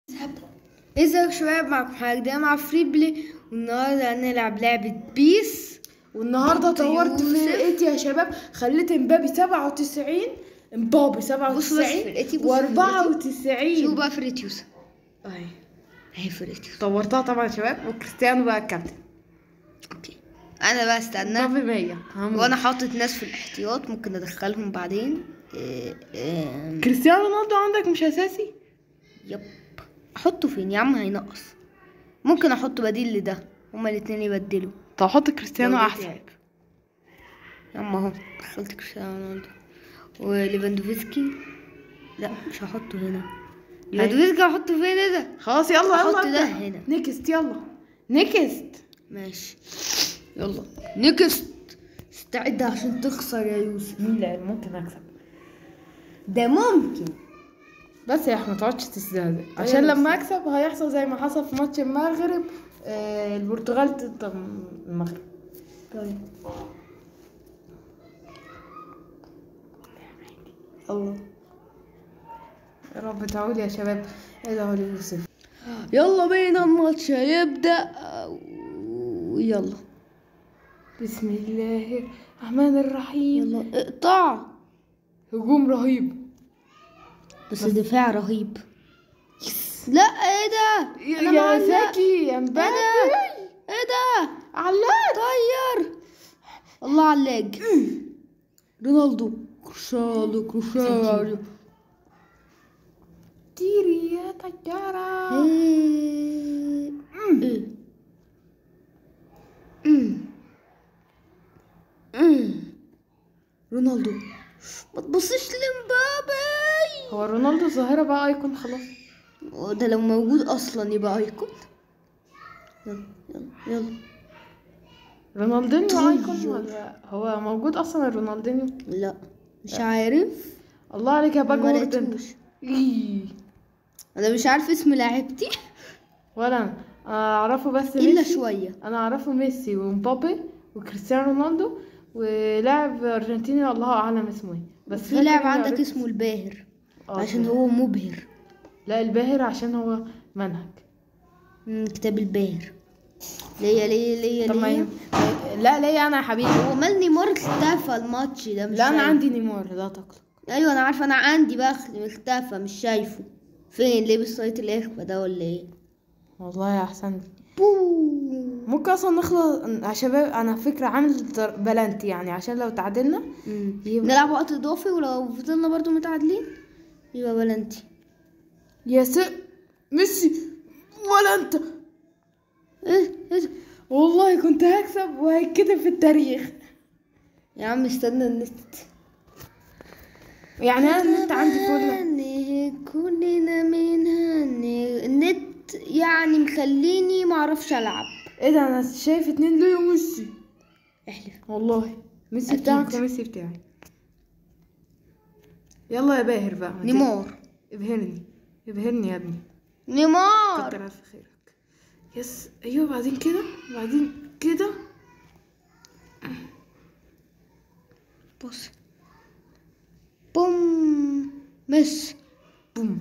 ازيك شباب معكم حاجة جديدة مع فري بلاي والنهاردة هنلعب لعبة بيس والنهارده ضد طورت يوسف. فرقتي يا شباب خليت امبابي 97 امبابي بص 97 فرقتي، بص فرقتي. شوف و94 بقى فرقة يوسف اهي اهي فرقة يوسف طورتها طبعا يا شباب وكريستيانو بقى الكابتن اوكي انا بقى استنى امبابي 100 هموت. وانا حاطط ناس في الاحتياط ممكن ادخلهم بعدين إيه إيه كريستيانو رونالدو عندك مش اساسي يب احطه فين يا عم هينقص ممكن احط بديل لده هما الاتنين يبدلوا طب حط كريستيانو لو ده احسن تعب. يا عم اهو دخلت كريستيانو رونالدو وليفاندوفسكي لا مش هحطه هنا ليفاندوفسكي هحطه فين إيه ده خلاص يلا أحط يلا ده ابدأ. هنا. نكست يلا نكست ماشي يلا نكست استعد عشان تخسر يا يوسف مين اللي ممكن اكسب ده ممكن بس يا احمد ما تقعدش تستهزئ عشان بس. لما اكسب هيحصل زي ما حصل في ماتش المغرب آه البرتغال ضد المغرب طيب الله يا رب تعالوا يا شباب ادعوا لي يوسف يلا بينا الماتش هيبدأ ويلا بسم الله الرحمن الرحيم يلا اقطع هجوم رهيب بس دفاع رهيب لا ايه ده يا انا معلق زكي يا مبابي ايه ده علاق طير الله علاج رونالدو كريستيانو كريستيانو تيري يا تجارة إيه. إيه. أمم. أمم. رونالدو ما تبصيش لمبابي هو رونالدو الظاهرة بقى ايكون خلاص ده لو موجود اصلا يبقى ايكون يلا يلا يلا رونالدينيو طيب. ايكون ولا هو موجود اصلا رونالدينيو لا مش عارف الله عليك يا ما باكورد انت لقيتوش إيه. انا مش عارف اسم لاعبتي ولا انا أنا اعرفه بس الا ميسي شويه انا اعرفه ميسي ومبابي وكريستيانو رونالدو ولاعب ارجنتيني الله اعلم اسمه ايه بس في لاعب فاكر إني عندك قريت- اسمه الباهر آه، عشان هو مبهر لا الباهر عشان هو منهج مم، كتاب الباهر ليا ليا ليا طب ما ليا ي- لا ليا انا يا حبيبي هو مال نيمار اختفى الماتش ده مش لا انا شايفه. عندي نيمار لا تقلق ايوه انا عارفه انا عندي بقى اختفى مش شايفه فين لابس صيت الاخفى ده ولا ايه والله يا احسن بو ممكن اصلا نخلص يا شباب انا فكره عامل در- بلانتي يعني عشان لو تعادلنا مم. يبقى- نلعب وقت اضافي ولو فضلنا برضو متعادلين يبقى بلنتي يا س ميسي ولا انت ايه ايه ده؟ والله كنت هكسب وهيتكتب في التاريخ يا عم استنى النت يعني انا النت عندي فل هني كلنا من هني النت يعني مخليني معرفش العب ايه ده انا شايف اتنين ليو ميسي احلف والله ميسي أكيد. بتاعك وميسي بتاعي يلا يا باهر بقى ما تقلق. نيمار ابهرني ابهرني يا ابني نيمار كتر الف خيرك يس ايوه بعدين كده بعدين كده بص بوم مس بوم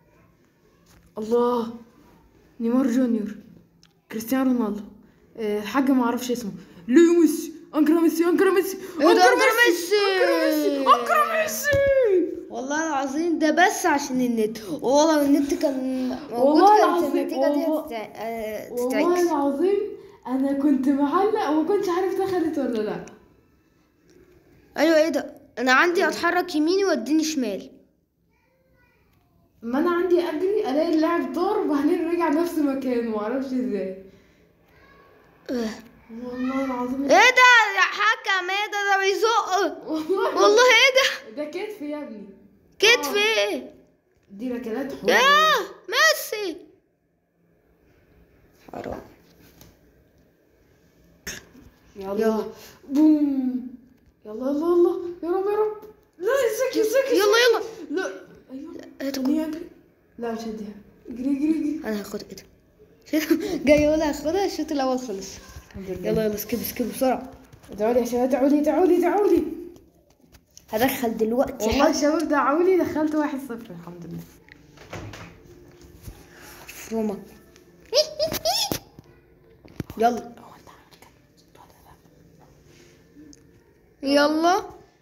الله نيمار جونيور كريستيانو رونالدو آه، الحاج ما اعرفش اسمه ليو ميسي انكر ميسي انكر ميسي إيه ده أنكر ميسي؟ انكر ميسي انكر ميسي والله العظيم ده بس عشان النت والله لو النت كان موجود والله كانت العظيم، النتيجة دي والله- هتتع- آه، والله تتعكس العظيم انا كنت معلق وما كنتش عارف دخلت ولا لا ايوه ايه ده انا عندي اتحرك يميني واديني شمال ما انا عندي اجري الاقي اللاعب دار وبعدين رجع نفس مكانه معرفش ازاي آه. والله العظيم ايه ده يا حكم ايه ده ده بيزق والله والله ايه ده ده كتف يا ابني كتف ايه دي ركلات حب يا ميسي حرام يلا يلا. بوم يلا يلا يلا يا رب يا رب لا سكي سكي يلا يلا لا ايوه إيه ده؟ خليني اجري لا مش هديها اجري اجري اجري انا هاخد ايه ده جاي اقول هاخدها الشوط الاول خلص الحمد لله يلا يلا سكيب سكيب بسرعه ادعوا لي يا شباب ادعوا لي ادعوا لي ادعوا لي هدخل دلوقتي والله الشباب دعوا لي دخلت واحد صفر الحمد لله افرمك يلا هو انت عملت كده ولا يلا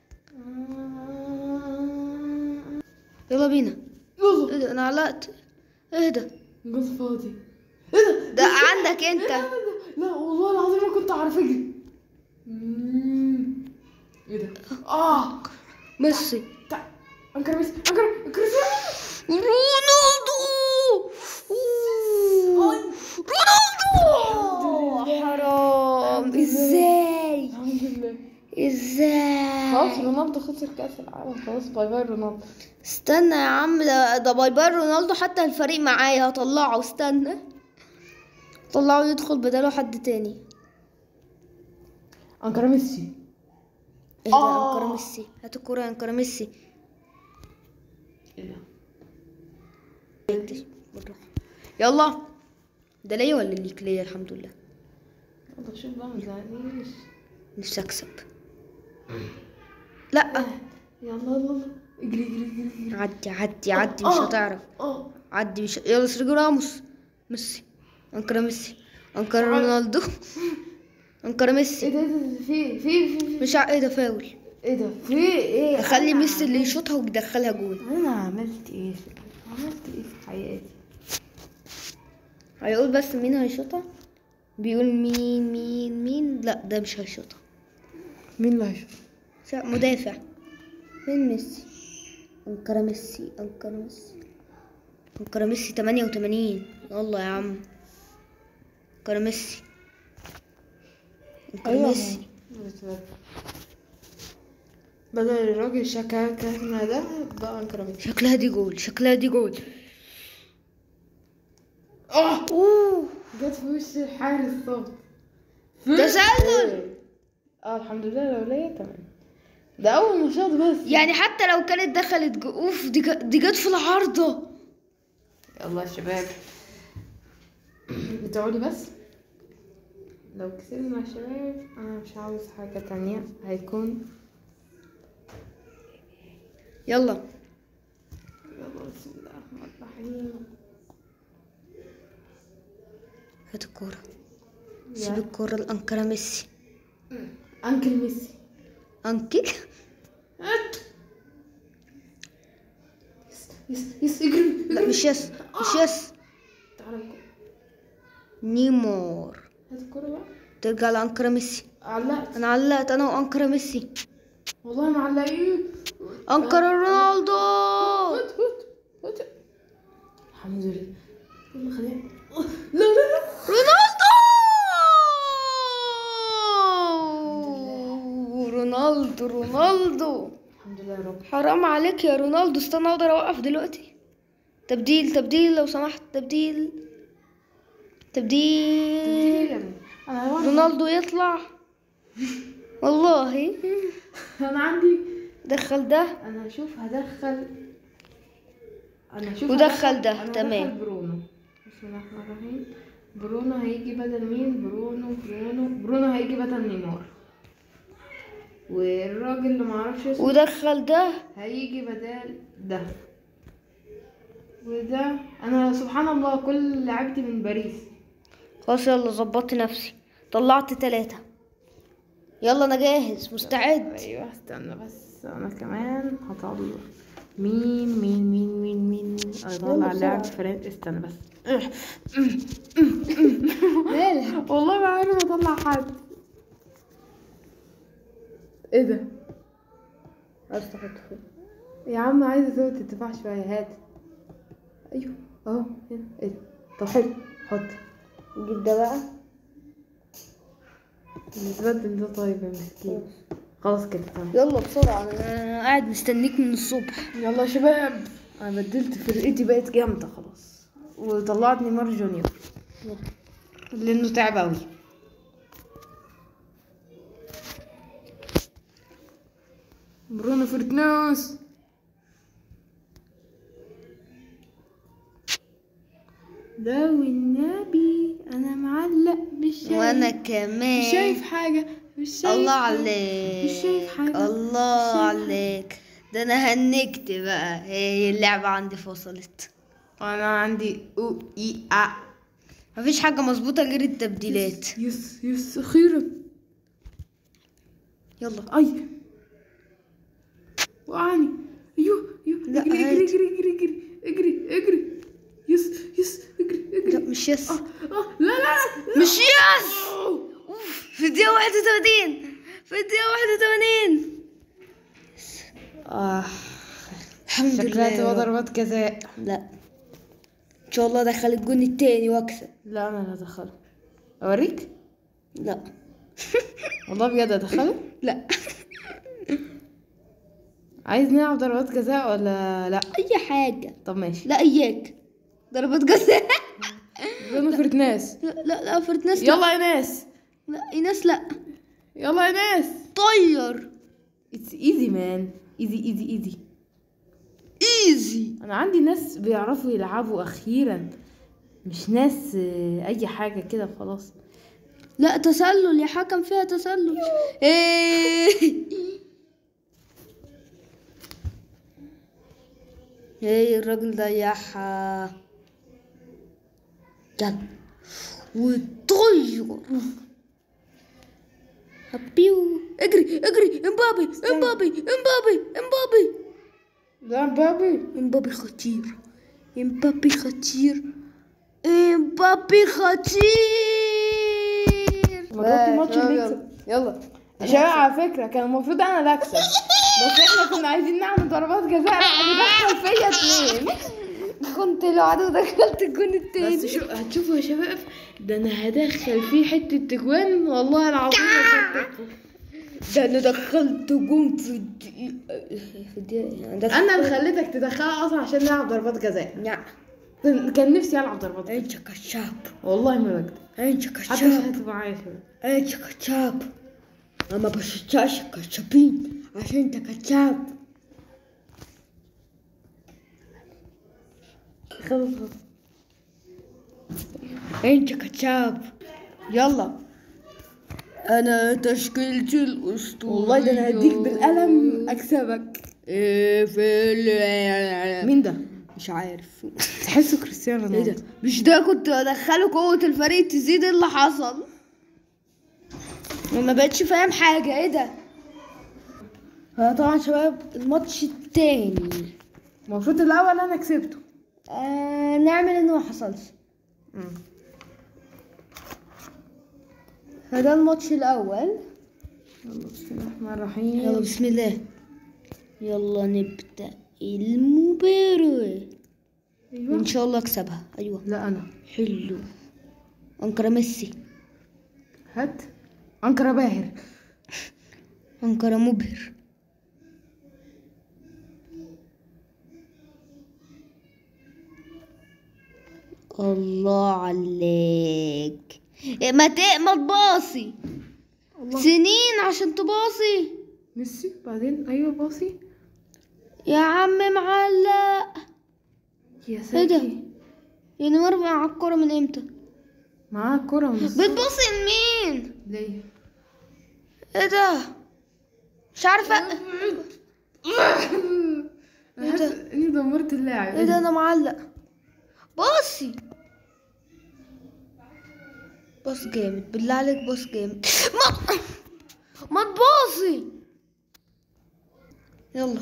لا؟ يلا بينا يلا ايه ده انا علقت ايه ده جوز فاضي ايه ده ده عندك انت لا والله العظيم ما كنت اعرف اجري مم. ايه ده اه ميسي تع- انكر ميسي انكر كريستيانو رونالدو أوه. رونالدو حرام ازاي الحمد لله ازاي خلاص رونالدو خسر كاس العالم خلاص باي باي رونالدو استنى يا عم ده ده باي باي رونالدو حتى الفريق معايا هطلعه استنى طلعه يدخل بداله حد تاني انكر ميسي ايه ده آه. انكر ميسي هات الكورة يا انكر ميسي ايه ده بالراحة. يلا ده ليا ولا ليك ليا الحمد لله يلا شوف بقى مزعلنيش نفسي اكسب لا يلا يلا يلا اجري اجري اجري اجري عدي عدي عدي مش آه. هتعرف اه عدي مش يلا سيرجيو راموس ميسي انكر ميسي انكر رونالدو انكر ايه ميسي ده إيه ده في في في في مش ع... ايه ده فاول ايه ده في ايه خلي أنا ميسي اللي يشوطها ويدخلها جول انا عملت ايه عملت ايه في حياتي هيقول بس مين هيشوطها بيقول مين مين مين لا ده مش هيشوطها مين اللي هيشوط شا- مدافع مين ميسي انكر ميسي انكر ميسي انكر ميسي 88 يلا يا عم انكر ميسي انكر ميسي بدل الراجل شكاكنا ده بقى انكر ميسي شكلها دي جول شكلها دي جول اه اوه جت في وش الحارس صوت تسلل اه الحمد لله لو ليا تمام ده اول نشاط بس يعني حتى لو كانت دخلت جو- اوف دي جا- دي جت في العارضة يلا يا شباب بتقعدي بس لو كسبنا يا شباب انا مش عاوز حاجة تانية هيكون يلا يلا بسم الله الرحمن الرحيم هات الكورة سيب الكورة لأنكرة ميسي انكل ميسي أنكل هات يس يس يس اجري لا مش يس مش يس تعالى الكورة. نيمار هات الكورة بقى ترجع لأنكرة ميسي علقت أنا علقت أنا وأنكرة ميسي والله معلقين أنكرة رونالدو هات هات هات الحمد لله يلا خلينا لا لا لا رونالدو رونالدو رونالدو الحمد لله يا رب حرام عليك يا رونالدو استنى اقدر اوقف دلوقتي تبديل تبديل لو سمحت تبديل تبديل انا واحد رونالدو يطلع والله انا عندي دخل ده انا اشوف هدخل انا اشوف ودخل هدخل- ده، أنا تمام. هدخل برونو بسم الله الرحمن الرحيم برونو هيجي بدل مين برونو برونو برونو هيجي بدل نيمار والراجل اللي معرفش اسمه ودخل ده هيجي بدال ده وده انا سبحان الله كل لعبتي من باريس خلاص يلا ظبطت نفسي طلعت تلاتة يلا انا جاهز مستعد ايوه استنى بس انا كمان هطلع مين مين مين مين مين اطلع لاعب فرنسا استنى بس مالك والله ما عارف اطلع حد ايه ده عايز تحط فين يا عم عايزه ازود الدفاع شويه هات ايوه اهو هنا ايه ده طب حلو حط نجيب ده بقى نتبدل ده طيب يا مسكين خلاص كده تمام يلا بسرعة انا قاعد مستنيك من الصبح يلا يا شباب انا بدلت فرقتي بقت جامده خلاص وطلعت نيمار جونيور لانه تعب قوي برونو فرناس ده والنبي انا معلق مش شايف وانا كمان مش شايف حاجه مش شايف الله حاجة. عليك مش شايف حاجه الله مش شايف عليك ده انا هنكت بقى هي اللعبة عندي فصلت انا عندي او اي ا مفيش حاجة مظبوطة غير التبديلات يس يس اخيرا يلا اي وقعني ايوه ايوه لا، اجري هات. اجري اجري اجري اجري اجري اجري يس يس اجري لا اجري مش يس اه اه لا لا لا مش يس أوف، في الدقيقة واحد وتمانين في الدقيقة واحد وتمانين آه الحمد شكلها لله تبقى يا رب. ضربات جزاء لا ان شاء الله ادخل الجون التاني واكسب لا انا اللي ادخله اوريك لا والله بجد ادخله لا عايز نلعب ضربات جزاء ولا لا اي حاجة طب ماشي لا اياك ضربات جزاء بدون فرتناس لا لا لا فرتناس لا يلا يا ناس لا ايناس لا يلا يا ناس طير اتس ايزي مان ايزي ايزي ايزي ايزي انا عندي ناس بيعرفوا يلعبوا اخيرا مش ناس آه، اي حاجه كده خلاص لا تسلل يا حكم فيها تسلل ايه ايه الراجل ضيعها يلا وطير هبيو اجري اجري امبابي امبابي امبابي امبابي ده مبابي امبابي خطير امبابي خطير امبابي خطير المرة دي ماتش اللي يكسب يلا يا شباب على فكرة كان المفروض انا اللي اكسب بس احنا كنا عايزين نعمل ضربات جزاء راح مدخل فيا اتنين كنت لوحدي ودخلت الجون التاني بس شو هتشوفوا يا شباب ده انا هدخل فيه حتة تجوان والله العظيم ما صدقت. ده انا دخلت جون في الدقيقة في الدقيقة يعني دخل- انا اللي خليتك تدخلها اصلا عشان نلعب ضربات جزاء نعم كان كان نفسي العب ضربات جزاء انت كشاب والله ما بكذب انت حتى مش كشاب هتبقى معايا يا شباب انت كشاب انا ما بشجعش كشابين عشان انت كشاب خلاص خلاص انت كشاب يلا انا تشكيلتي الاسطورية والله ده انا هديك بالقلم اكسبك ايه في ال- مين ده؟ مش عارف تحسه كريستيانو ايه رونالدو ده مش ده كنت ادخله قوة الفريق تزيد ايه اللي حصل ما بقتش فاهم حاجة ايه ده ها طبعا شباب الماتش التاني المفروض الاول انا كسبته آه نعمل انه ما حصلش فده الماتش الاول يلا بسم الله الرحمن الرحيم يلا بسم الله يلا نبدأ المباراة ايوه ان شاء الله اكسبها ايوه لا انا حلو انقرة ميسي هات انكر باهر انقرة مبهر الله عليك إيه، ما ت... ما تباصي الله سنين عشان تباصي ميسي بعدين ايوه باصي يا عم معلق يا ايه ده ساتر يا نمر مع الكرة من امتى معاه كرة ونص بتبصي لمين ليه ايه ده مش عارفة انا حاسس اني دمرت اللاعب ايه ده انا معلق بصي بص جامد بالله عليك بص جامد ما ما تباصي يلا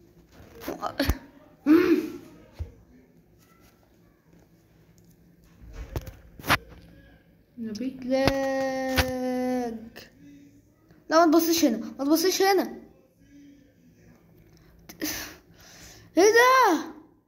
نبي لاج لا ما تبصيش هنا ما تبصيش هنا ايه ده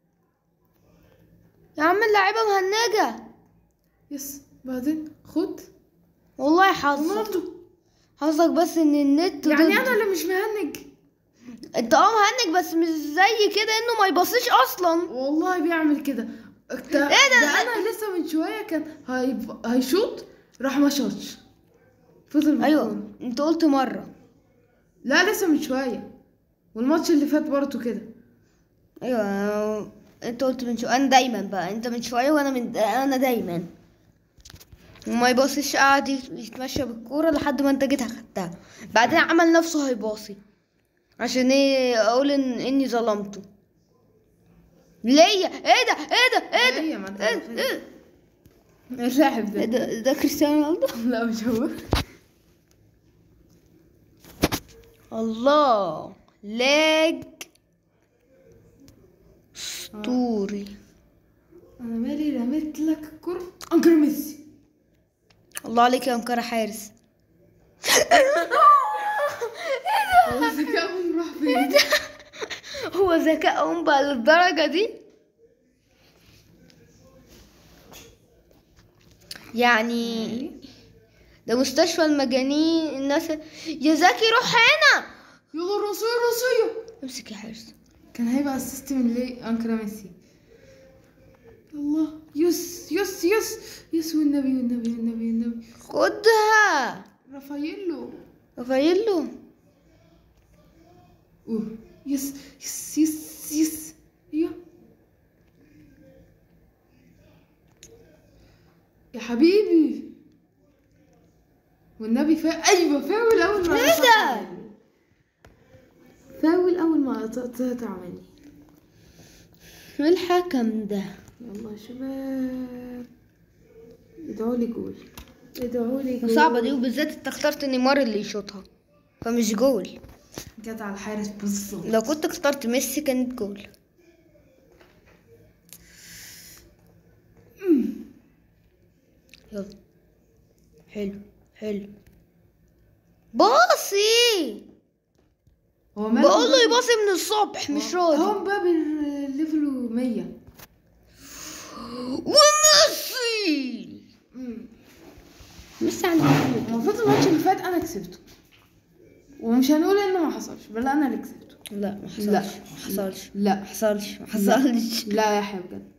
يا عم اللعيبه مهنجه يس بعدين خد والله حظك رونالدو حظك بس ان النت يعني ضد. انا اللي مش مهنج انت اه مهنج بس مش زي كده انه ما يبصيش اصلا والله بيعمل كده اكت... ايه ده؟ ده انا لسه من شويه كان هيب... هيشوط راح ما شاطش فضل ايوه بالكورة. انت قلت مره لا لسه من شويه والماتش اللي فات برضه كده ايوه انت قلت من شويه انا دايما بقى انت من شويه وانا من انا دايما وما يباصيش قاعد يتمشى بالكوره لحد ما انت جيت اخدتها بعدين عمل نفسه هيباصي عشان ايه اقول ان اني ظلمته ليا ايه ده ايه ده ايه ده هي ما انت ايه عارفة. ايه اللاعب إيه ده ده ده كريستيانو رونالدو لا مش هو الله لاج اسطوري انا مالي رميت لك الكرة انكر ميسي الله عليك يا انكره حارس هو ذكائهم راح فين هو ذكائهم بقى للدرجة دي يعني ده مستشفى المجانين الناس يا زكي روح هنا يلا الرصية الرصية امسك يا حارس كان هيبقى السيستم اللي انكر ميسي الله يس يس يس يس والنبي والنبي والنبي والنبي خدها رافاييلو رافاييلو اوه يس يس يس يس ايوه يا حبيبي والنبي فا ايوه فاول اول ما ايه ده؟ فاول اول ما قطعت عملي الحكم ده يلا يا شباب ادعوا لي جول ادعوا لي جول صعبة دي وبالذات انت اخترت نيمار اللي يشوطها فمش جول جت على الحارس بالظبط لو كنت اخترت ميسي كانت جول يلا حلو حلو باصي هو ماله بقول له يباصي من الصبح مش راضي هو بقى بالليفل 100 وميسي ميسي عندي المفروض الماتش اللي فات انا كسبته ومش هنقول انه ما حصلش بل انا اللي كسبته لا ما حصلش لا. ما حصلش لا ما حصلش ما حصلش لا يا حبيبي بجد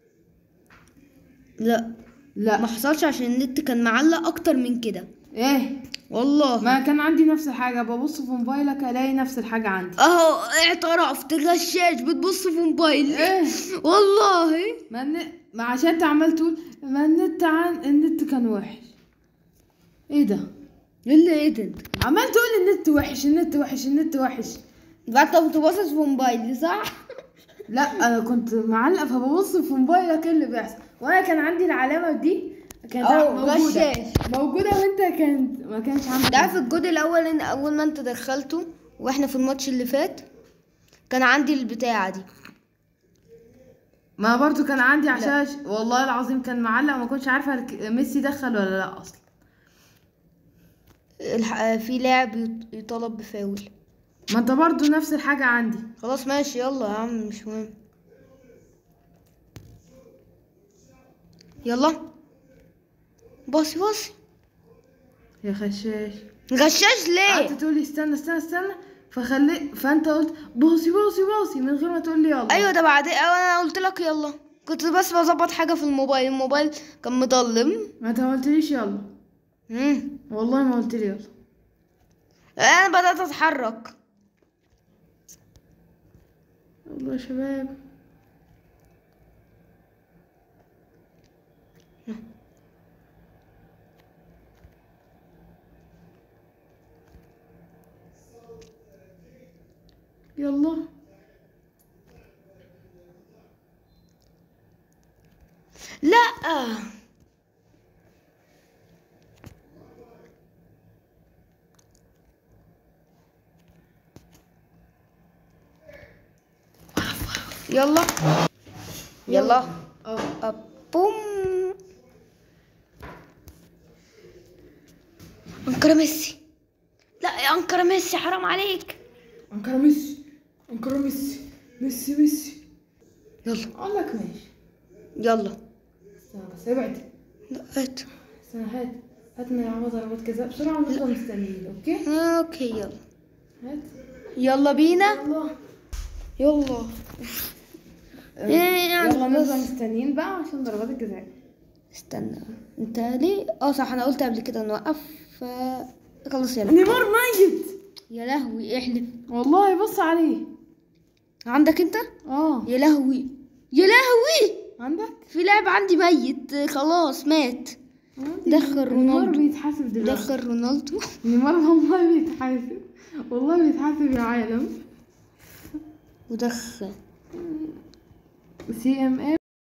لا لا ما حصلش عشان النت كان معلق اكتر من كده ايه والله ما كان عندي نفس الحاجه ببص في موبايلك الاقي نفس الحاجه عندي اهو اعترفت غشاش بتبص في موبايل ايه والله ما النت ما عشان انت عمال تقول ما النت عن النت كان وحش ايه ده ايه اللي ايه ده عمال تقول النت وحش النت وحش النت وحش بعد انت بتبصص في موبايلي صح لا انا كنت معلق فببص في موبايلك ايه اللي بيحصل وانا كان عندي العلامه دي كانت أو موجوده غشاش. موجوده وانت كانت ما كانش عندك ده في الجود الاول ان اول ما انت دخلته واحنا في الماتش اللي فات كان عندي البتاعه دي ما برضو كان عندي عشاش والله العظيم كان معلق وما كنتش عارفه الك- ميسي دخل ولا لا اصلا الح... في لاعب يط- يطلب بفاول ما انت برضو نفس الحاجه عندي خلاص ماشي يلا يا عم مش مهم يلا باصي باصي يا خشاش غشاش ليه قعدت تقول لي استنى استنى استنى فخلي فانت قلت باصي باصي باصي من غير ما تقول لي يلا ايوه ده بعدين انا قلت لك يلا كنت بس بظبط حاجه في الموبايل الموبايل كان مضلم ما انت ما قلتليش يلا مم. والله ما قلت لي يلا انا بدات اتحرك والله يا شباب يلا لا يلا يلا اه أب- بوم انكر ميسي لا يا انكر ميسي حرام عليك انكر ميسي انكر ميسي ميسي ميسي يلا اقول لك ماشي يلا استنى بس ابعد لا، هات استنى هات هات نلعبها ضربات جزاء بسرعة ونفضل مستنيين اوكي اوكي يلا هات يلا بينا يلا يلا ايه يعني يلا نفضل بس مستنيين بقى عشان ضربات الجزاء استنى انت ليه اه صح انا قلت قبل كده نوقف ف خلاص يلا نيمار ميت يا لهوي احلف والله بص عليه عندك انت اه يا لهوي يا لهوي عندك في لاعب عندي ميت خلاص مات دخل نيمار رونالدو بيتحاسب دلوقتي دخل رونالدو نيمار والله بيتحاسب والله بيتحاسب يا عالم ودخل سي ام ام